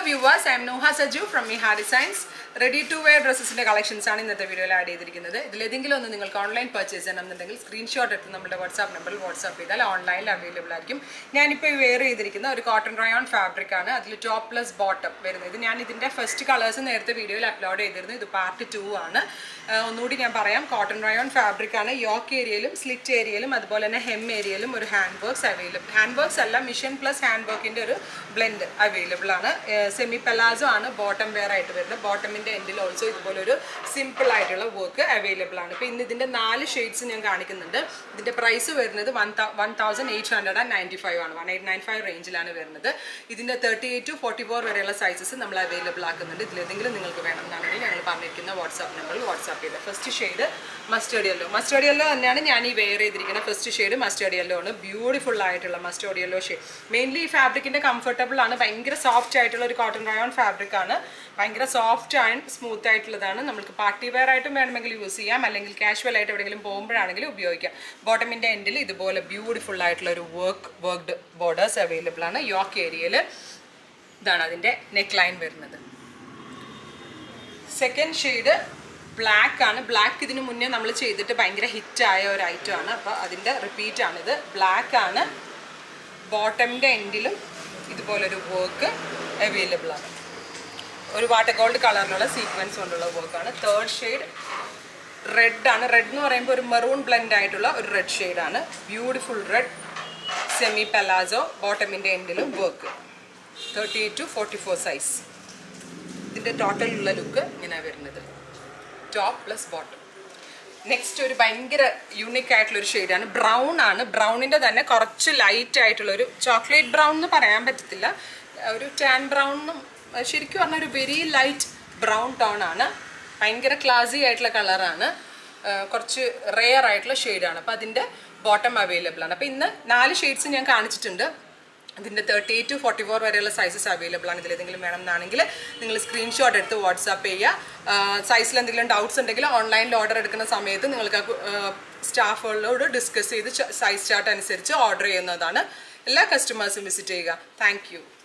viewers I'm Noha Saju from Miha designs ready to wear ഡ്രസ്സസിന്റെ collections ആണ് ഇന്നത്തെ വീഡിയോയിൽ ആഡ് ചെയ്തിരിക്കുന്നത് ഇതിലേതെങ്കിലും ഒന്ന് നിങ്ങൾക്ക് ഓൺലൈൻ പർച്ചേസ് ചെയ്യണമെന്നുണ്ടെങ്കിൽ സ്ക്രീൻഷോട്ട് എടുത്ത് നമ്മുടെ വാട്സാപ്പ് നമ്പറിൽ വാട്സാപ്പ് ചെയ്താൽ ഓൺലൈനിൽ അവൈലബിൾ ആയിരിക്കും ഞാനിപ്പോൾ വെയർ ചെയ്തിരിക്കുന്ന ഒരു കോട്ടൺ റയോൺ ഫാബ്രിക് ആണ് അതിൽ ടോപ്പ് പ്ലസ് ബോട്ടം വരുന്നത് ഇത് ഞാൻ ഇതിന്റെ ഫസ്റ്റ് കളേഴ്സ് നേരത്തെ വീഡിയോയിൽ അപ്ലോഡ് ചെയ്തിരുന്നു ഇത് പാർട്ട് ടു ആണ് ആ, ഒന്നുകൂടി ഞാൻ പറയാം കോട്ടൺ റയോൺ ഫാബ്രിക് ആണ് യോക്ക് ഏരിയയിലും സ്ലിറ്റ് ഏരിയയിലും അതുപോലെ തന്നെ ഹെം ഏരിയയിലും ഒരു hand works available hand works അല്ല മിഷൻ പ്ലസ് ഹാൻഡ് വർക്കിന്റെ ഒരു ബ്ലെൻഡ് അവൈലബിൾ ആണ് സെമി പെലാസോ ആണ് ബോട്ടം വെയർ ആയിട്ട് വരുന്നത് ബോട്ടമിന്റെ എൻഡിൽ ഓൾസോ ഇതുപോലെ ഒരു സിമ്പിൾ ആയിട്ടുള്ള വർക്ക് അവൈലബിൾ ആണ് ഇപ്പൊ ഇന്ന് ഇതിന്റെ നാല് ഷെയ്ഡ്സ് ഞാൻ കാണിക്കുന്നുണ്ട് ഇതിന്റെ പ്രൈസ് വരുന്നത് one one thousand eight hundred and ninety five ആണ് വൺ എയ്റ്റ് നയൻ ഫൈവ് റേഞ്ചിലാണ് വരുന്നത് ഇതിന്റെ thirty eight to forty four വരെയുള്ള സൈസസ് നമ്മൾ അവൈലബിൾ ആക്കുന്നുണ്ട് ഇതിലേതെങ്കിലും നിങ്ങൾക്ക് വേണം എന്നാണെങ്കിൽ ഞങ്ങൾ പറഞ്ഞിരിക്കുന്ന വാട്സാപ്പ് നമ്പറിൽ വാട്സാപ്പ് ചെയ്ത് first shade mustard yellow mustard yellow തന്നെയാണ് ഞാൻ ഈ വെയർ ചെയ്തിരിക്കുന്ന ഫസ്റ്റ് ഷെയ്ഡ് മസ്റ്റേർഡ് യെല്ലോ ആണ് ബ്യൂട്ടിഫുൾ ആയിട്ടുള്ള മസ്റ്റേർഡ് യെല്ലോ ഷെയ്ഡ് മെയിൻലി ഈ ഫാബ്രിക്കിന്റെ കംഫർട്ടബിൾ ആണ് ഭയങ്കര സോഫ്റ്റ് ആയിട്ടുള്ള ഒരു കോട്ടൺ റയോൺ ഫാബ്രിക് ആണ് ഭയങ്കര സോഫ്റ്റ് ആൻഡ് സ്മൂത്ത് ആയിട്ടുള്ളതാണ് നമുക്ക് പാർട്ടി വെയർ ആയിട്ടും വേണമെങ്കിൽ യൂസ് ചെയ്യാം അല്ലെങ്കിൽ കാഷ്വൽ ആയിട്ട് എവിടെയെങ്കിലും പോകുമ്പോഴാണെങ്കിലും ഉപയോഗിക്കാം ബോട്ടമിന്റെ എൻഡിൽ ഇതുപോലെ ബ്യൂട്ടിഫുൾ ആയിട്ടുള്ള ഒരു വർക്ക് വർക്ക്ഡ് ബോർഡേഴ്സ് അവൈലബിൾ ആണ് യോക്ക് ഏരിയയിൽ ഇതാണ് അതിന്റെ നെക്ക് ലൈൻ വരുന്നത് സെക്കൻഡ് ഷെയ്ഡ് ബ്ലാക്ക് ആണ് ബ്ലാക്ക് ഇതിന് മുന്നേ നമ്മൾ ചെയ്തിട്ട് ഭയങ്കര ഹിറ്റ് ആയ ഒരു ഐറ്റം ആണ് അപ്പോൾ അതിൻ്റെ റിപ്പീറ്റ് ആണിത് ബ്ലാക്ക് ആണ് ബോട്ടമിൻ്റെ എൻഡിലും ഇതുപോലൊരു വർക്ക് അവൈലബിൾ ആണ് ഒരു വാട്ടർ ഗോൾഡ് കളറിലുള്ള സീക്വൻസ് കൊണ്ടുള്ള വർക്കാണ് തേർഡ് ഷെയ്ഡ് റെഡ് ആണ് റെഡ് എന്ന് പറയുമ്പോൾ ഒരു മെറൂൺ ബ്ലെൻഡ് ആയിട്ടുള്ള ഒരു റെഡ് ഷെയ്ഡാണ് ബ്യൂട്ടിഫുൾ റെഡ് സെമി പെലാസോ ബോട്ടമിൻ്റെ എൻഡിലും work thirty eight to forty four size ഇതിൻ്റെ ടോട്ടലുള്ള ലുക്ക് ഇങ്ങനെ വരുന്നത് ടോപ്പ് പ്ലസ് ബോട്ടം നെക്സ്റ്റ് ഒരു ഭയങ്കര യൂണിക് ആയിട്ടുള്ള ഒരു ഷെയ്ഡാണ് ബ്രൗൺ ആണ് ബ്രൗണിൻ്റെ തന്നെ കുറച്ച് ലൈറ്റ് ആയിട്ടുള്ള ഒരു ചോക്ലേറ്റ് ബ്രൗൺ എന്ന് പറയാൻ പറ്റത്തില്ല ഒരു ടാൻ ബ്രൗൺ എന്നും ശരിക്കും പറഞ്ഞാൽ ഒരു വെരി ലൈറ്റ് ബ്രൗൺ ടോൺ ആണ് ഭയങ്കര ക്ലാസി ആയിട്ടുള്ള കളറാണ് കുറച്ച് റെയർ ആയിട്ടുള്ള ഷെയ്ഡാണ് അപ്പോൾ അതിൻ്റെ ബോട്ടം അവൈലബിൾ ആണ് അപ്പോൾ ഇന്ന് നാല് ഷെയ്ഡ്സ് ഞാൻ കാണിച്ചിട്ടുണ്ട് ഇതിൻ്റെ thirty eight to forty four വരെയുള്ള സൈസസ് അവൈലബിൾ ആണ് ഇതിലേതെങ്കിലും വേണം എന്നാണെങ്കിൽ നിങ്ങൾ സ്ക്രീൻഷോട്ട് എടുത്ത് വാട്സാപ്പ് ചെയ്യുക സൈസിൽ എന്തെങ്കിലും ഡൗട്ട്സ് ഉണ്ടെങ്കിൽ ഓൺലൈനിൽ ഓർഡർ എടുക്കുന്ന സമയത്ത് നിങ്ങൾക്ക് സ്റ്റാഫുകളോട് ഡിസ്കസ് ചെയ്ത് സൈസ് ചാർട്ട് അനുസരിച്ച് ഓർഡർ ചെയ്യുന്നതാണ് എല്ലാ കസ്റ്റമേഴ്സും വിസിറ്റ് ചെയ്യുക താങ്ക്